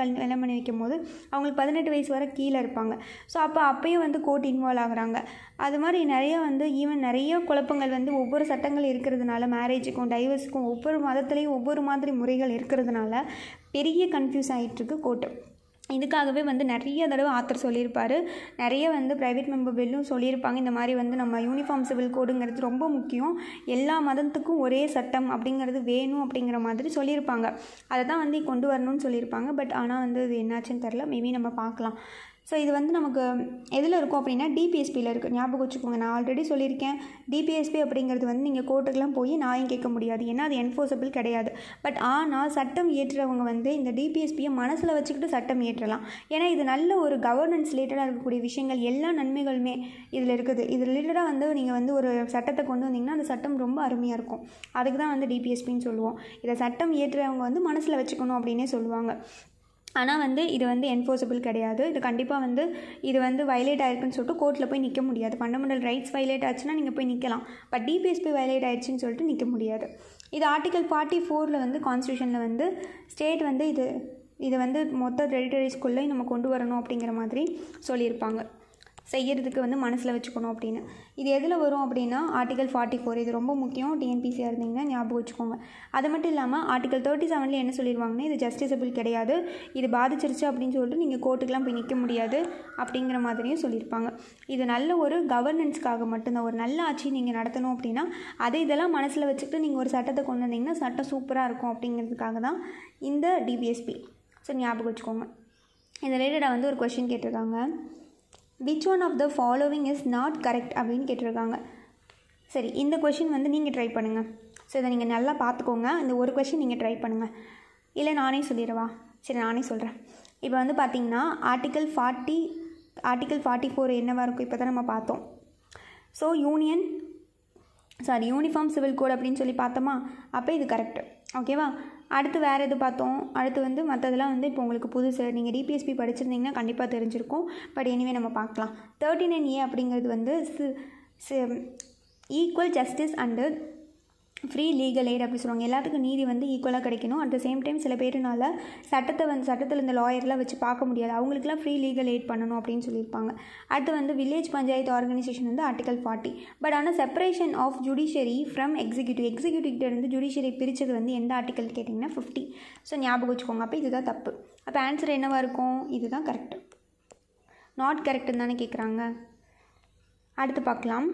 கல் கல்யாணம் பண்ணி வைக்கும் போது அவங்களுக்கு பதினெட்டு வயசு வரை கீழே இருப்பாங்க ஸோ அப்போ அப்பயும் வந்து கோர்ட் இன்வால்வ் ஆகுறாங்க அது மாதிரி நிறைய வந்து ஈவன் நிறைய குழப்பங்கள் வந்து ஒவ்வொரு சட்டங்கள் இருக்கிறதுனால மேரேஜுக்கும் டைவர்ஸுக்கும் ஒவ்வொரு மதத்துலேயும் ஒவ்வொரு மாதிரி முறைகள் இருக்கிறதுனால பெரிய கன்ஃபியூஸ் ஆகிட்டுருக்கு கோர்ட்டு இதுக்காகவே வந்து நிறைய தடவை ஆத்தர் சொல்லியிருப்பார் நிறைய வந்து ப்ரைவேட் மெம்பர் பில்லும் சொல்லியிருப்பாங்க இந்த மாதிரி வந்து நம்ம யூனிஃபார்ம் சிவில் கோடுங்கிறது ரொம்ப முக்கியம் எல்லா மதத்துக்கும் ஒரே சட்டம் அப்படிங்கிறது வேணும் அப்படிங்கிற மாதிரி சொல்லியிருப்பாங்க அதை தான் வந்து கொண்டு வரணும்னு சொல்லியிருப்பாங்க பட் ஆனால் வந்து இது என்னாச்சுன்னு தெரில மேபி நம்ம பார்க்கலாம் ஸோ இது வந்து நமக்கு எதில் இருக்கும் அப்படின்னா டிபிஎஸ்பியில் இருக்குது ஞாபகம் வச்சுக்கோங்க நான் ஆல்ரெடி சொல்லியிருக்கேன் டிபிஎஸ்பி அப்படிங்கிறது வந்து நீங்கள் கோர்ட்டுக்கெலாம் போய் நியாயம் கேட்க முடியாது ஏன்னா அது என்ஃபோர்ஸபிள் கிடையாது பட் ஆனால் சட்டம் இயற்றுறவங்க வந்து இந்த டிபிஎஸ்பியை மனசில் வச்சுக்கிட்டு சட்டம் இயற்றலாம் ஏன்னா இது நல்ல ஒரு கவர்னன்ஸ் ரிலேட்டடாக இருக்கக்கூடிய விஷயங்கள் எல்லா நன்மைகளுமே இதில் இருக்குது இது ரிலேட்டடாக வந்து நீங்கள் வந்து ஒரு சட்டத்தை கொண்டு வந்தீங்கன்னா அந்த சட்டம் ரொம்ப அருமையாக இருக்கும் அதுக்கு தான் வந்து டிபிஎஸ்பின்னு சொல்லுவோம் இதை சட்டம் இயற்றுறவங்க வந்து மனசில் வச்சுக்கணும் அப்படின்னே சொல்லுவாங்க ஆனால் வந்து இது வந்து என்ஃபோர்ஸபிள் கிடையாது இது கண்டிப்பாக வந்து இது வந்து வயலேட் ஆயிருக்குன்னு சொல்லிட்டு கோர்ட்டில் போய் நிற்க முடியாது ஃபண்டமெண்டல் ரைட்ஸ் வயலேட் ஆச்சுன்னா நீங்கள் போய் நிற்கலாம் பட் டிபிஎஸ்பி வயலேட் ஆயிடுச்சுன்னு சொல்லிட்டு நிற்க முடியாது இது ஆர்டிகல் ஃபார்ட்டி ஃபோரில் வந்து கான்ஸ்டியூஷனில் வந்து ஸ்டேட் வந்து இது இது வந்து மொத்த டெரிட்டரிஸ்குள்ளே நம்ம கொண்டு வரணும் அப்படிங்கிற மாதிரி சொல்லியிருப்பாங்க செய்யறதுக்கு வந்து மனசில் வச்சுக்கணும் அப்படின்னு இது எதில் வரும் அப்படின்னா ஆர்டிகல் ஃபார்ட்டி ஃபோர் இது ரொம்ப முக்கியம் டிஎன்பிசியாக இருந்தீங்கன்னா ஞாபகம் வச்சுக்கோங்க அது மட்டும் இல்லாமல் ஆர்டிகல் தேர்ட்டி செவனில் என்ன சொல்லிடுவாங்கன்னா இது ஜஸ்டிசபிள் கிடையாது இது பாதிச்சிருச்சு அப்படின்னு சொல்லிட்டு நீங்கள் கோர்ட்டுக்கெலாம் போய் நிற்க முடியாது அப்படிங்கிற மாதிரியும் சொல்லியிருப்பாங்க இது நல்ல ஒரு கவர்னன்ஸ்க்காக மட்டும்தான் ஒரு நல்ல ஆட்சி நீங்கள் நடத்தணும் அப்படின்னா அதை இதெல்லாம் மனசில் வச்சுக்கிட்டு நீங்கள் ஒரு சட்டத்தை கொண்டு வந்தீங்கன்னா சட்டம் சூப்பராக இருக்கும் அப்படிங்கிறதுக்காக தான் இந்த டிபிஎஸ்பி ஸோ ஞாபகம் வச்சுக்கோங்க இது ரிலேட்டடாக வந்து ஒரு கொஷின் கேட்டிருக்காங்க which one of the following is not correct அப்படின்னு கேட்டிருக்காங்க சரி இந்த கொஷின் வந்து நீங்கள் ட்ரை பண்ணுங்கள் ஸோ இதை நீங்கள் நல்லா பார்த்துக்கோங்க இந்த ஒரு கொஷின் நீங்கள் ட்ரை பண்ணுங்கள் இல்லை நானே சொல்லிடவா சரி நானே சொல்கிறேன் இப்போ வந்து பார்த்தீங்கன்னா article forty article forty four என்னவாக இருக்கும் இப்போ தான் நம்ம பார்த்தோம் so union sorry uniform civil code அப்படின்னு சொல்லி பார்த்தோமா அப்போ இது கரெக்டு ஓகேவா அடுத்து வேறு எது பார்த்தோம் அடுத்து வந்து மற்றதெல்லாம் வந்து இப்போ உங்களுக்கு புதுசு நீங்கள் டிபிஎஸ்பி படிச்சிருந்தீங்கன்னா கண்டிப்பாக தெரிஞ்சிருக்கும் பட் எனிவே நம்ம பார்க்கலாம் தேர்ட்டி நைன் ஏ அப்படிங்கிறது வந்து equal justice and free legal aid அப்படி சொல்லுவாங்க எல்லாத்துக்கும் நீதி வந்து ஈக்குவலாக கிடைக்கணும் அட் த சேம் டைம் சில பேருனால சட்டத்தை வந்து சட்டத்தில் இந்த லாயர்லாம் வச்சு பார்க்க முடியாது அவங்களுக்குலாம் ஃப்ரீ லீகல் எய்ட் பண்ணணும் அப்படின்னு சொல்லியிருப்பாங்க அடுத்து வந்து வில்லேஜ் பஞ்சாயத்து ஆர்கனைசேஷன் வந்து ஆர்டிகல் ஃபார்ட்டி பட் ஆனால் separation of judiciary from executive எக்ஸிக்யூட்டிவ்கிட்ட இருந்து ஜுடிஷியரி பிரித்தது வந்து எந்த ஆர்டிக்கல் கேட்டிங்கன்னா ஃபிஃப்டி ஸோ ஞாபகம் வச்சுக்கோங்க அப்போ இதுதான் தப்பு அப்போ ஆன்சர் என்னவாக இருக்கும் இதுதான் கரெக்டு நாட் கரெக்டுன்னு தானே கேட்குறாங்க அடுத்து பார்க்கலாம்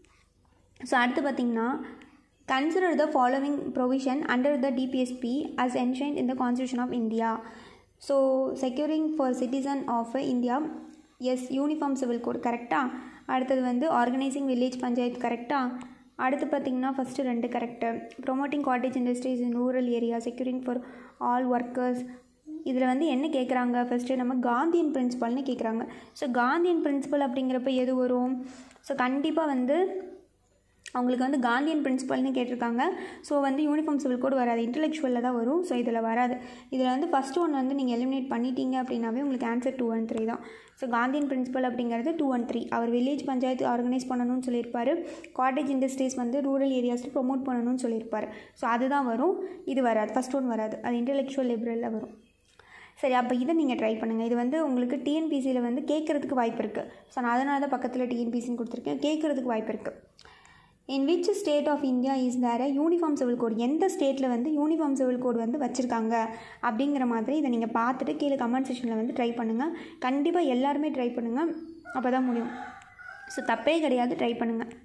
ஸோ அடுத்து பார்த்திங்கன்னா consider the following provision under the DPSP as enshrined in the constitution of India so securing for citizen of India as uniform civil code கரெக்டாக அடுத்தது வந்து ஆர்கனைசிங் வில்லேஜ் பஞ்சாயத்து கரெக்டாக அடுத்து பார்த்திங்கன்னா ஃபஸ்ட்டு ரெண்டு correct promoting cottage industries in rural area securing for all workers இதில் வந்து என்ன கேட்குறாங்க ஃபஸ்ட்டு நம்ம காந்தியன் பிரின்சிபல்னு கேட்குறாங்க ஸோ காந்தியன் பிரின்சிபல் அப்படிங்கிறப்ப எது வரும் ஸோ கண்டிப்பாக வந்து அவங்களுக்கு வந்து காந்தியன் பிரின்சிபல்னு கேட்டிருக்காங்க ஸோ வந்து யூனிஃபார்ம் சிவில் கோட் வராது இன்டெலெக்சுவலில் தான் வரும் ஸோ இதில் வராது இதில் வந்து ஃபஸ்ட் ஒன் வந்து நீங்கள் எலிமினேட் பண்ணிட்டீங்க அப்படின்னாவே உங்களுக்கு ஆன்சர் டூ ஒன் த்ரீ தான் ஸோ காந்தியன் பிரின்சிபல் அப்படிங்கிறது டூ ஒன் த்ரீ அவர் வில்லேஜ் பஞ்சாயத்து ஆர்கனைஸ் பண்ணணும்னு சொல்லியிருப்பார் காட்டேஜ் இண்டஸ்ட்ரீஸ் வந்து ரூரல் ஏரியாஸில் ப்ரொமோட் பண்ணணும்னு சொல்லியிருப்பார் ஸோ அதுதான் வரும் இது வராது ஃபஸ்ட் ஒன் வராது அது இன்டெலெக்சுவல் லிபரலில் வரும் சரி அப்போ இதை நீங்கள் ட்ரை பண்ணுங்கள் இது வந்து உங்களுக்கு டிஎன்பிசியில் வந்து கேட்குறதுக்கு வாய்ப்பு இருக்குது ஸோ நான் அதனால தான் பக்கத்தில் டிஎன்பிசின்னு கொடுத்துருக்கேன் கேட்குறதுக்கு வாய்ப்பு இருக்குது in which state of India is there uniform civil code எந்த ஸ்டேட்டில் வந்து யூனிஃபார்ம் சிவில் கோட் வந்து வச்சுருக்காங்க அப்படிங்கிற மாதிரி இதை நீங்கள் பார்த்துட்டு கீழே கமெண்ட் செக்ஷனில் வந்து ட்ரை பண்ணுங்கள் கண்டிப்பாக எல்லாருமே ட்ரை பண்ணுங்கள் அப்போ தான் முடியும் ஸோ தப்பே கிடையாது ட்ரை பண்ணுங்கள்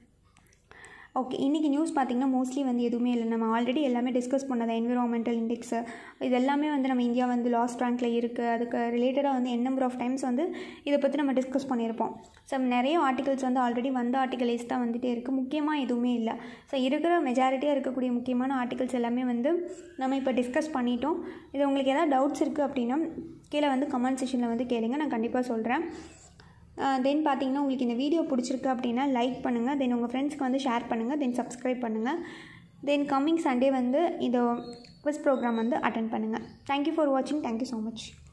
ஓகே இன்றைக்கி நியூஸ் பார்த்திங்கன்னா மோஸ்ட்லி வந்து எதுவுமே இல்லை நம்ம ஆல்ரெடி எல்லாமே டிஸ்கஸ் பண்ணது என்விரான்மெண்டல் இண்டெக்ஸு இது எல்லாமே வந்து நம்ம இந்தியா வந்து லாஸ்ட் ரேங்க்கில் இருக்குது அதுக்கு ரிலேட்டடாக வந்து என் நம்பர் ஆஃப் டைம்ஸ் வந்து இதை பற்றி நம்ம டிஸ்கஸ் பண்ணியிருப்போம் ஸோ நிறைய ஆர்டிகல்ஸ் வந்து ஆல்ரெடி வந்த ஆர்டிகல்ஸ் தான் வந்துகிட்டே இருக்குது முக்கியமாக எதுவுமே இல்லை ஸோ இருக்கிற மெஜாரிட்டியாக இருக்கக்கூடிய முக்கியமான ஆர்டிகல்ஸ் எல்லாமே வந்து நம்ம இப்போ டிஸ்கஸ் பண்ணிட்டோம் இது உங்களுக்கு ஏதாவது டவுட்ஸ் இருக்குது அப்படின்னா கீழே வந்து கமெண்ட் செஷனில் வந்து கேளுங்க நான் கண்டிப்பாக சொல்கிறேன் தென் பார்த்தீங்கன்னா உங்களுக்கு இந்த வீடியோ பிடிச்சிருக்கு அப்படின்னா லைக் பண்ணுங்கள் தென் உங்கள் ஃப்ரெண்ட்ஸ்க்கு வந்து ஷேர் பண்ணுங்கள் தென் சப்ஸ்கிரைப் பண்ணுங்கள் தென் கம்மிங் சண்டே வந்து இந்த குவிஸ் ப்ரோக்ராம் வந்து அட்டன் பண்ணுங்கள் தேங்க்யூ ஃபார் வாட்சிங் தேங்க்யூ ஸோ மச்